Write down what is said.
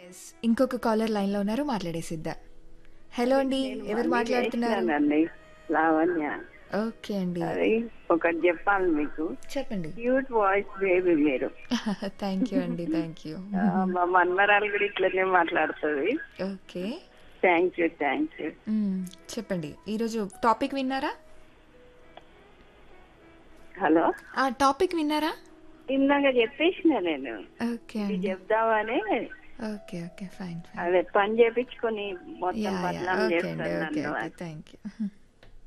yes ఇంకొక caller line లో ఉన్నారు మాట్లాడేసిద్దా హలో అండి ఎవరు మాట్లాడుతున్నారు చేసినానండి లావణ్య ఓకే అండి అది ఒకటి చెప్పాలి మీకు చెప్పండి క్యూట్ వాయిస్ బేబీ మీరు థ్యాంక్ యూ అండి థ్యాంక్ యూ ఆ, మా మన్మరాలు కూడా ఇట్లనే మాట్లాడుతుంది okay thank you thank you చెప్పండి ఈరోజు టాపిక్ విన్నారా ఆ హలో టాపిక్ విన్నారా ఇందాక చెప్పేసిన నేను ఓకే ఇది అండి చెప్దామని ఓకే ఓకే ఫైన్ ఫైన్ అదే పని చేపించుకొని మొత్తం యా యా బదనాం ఓకే అండి చేస్తాను ఓకే నన్ను ఓకే థ్యాంక్ యూ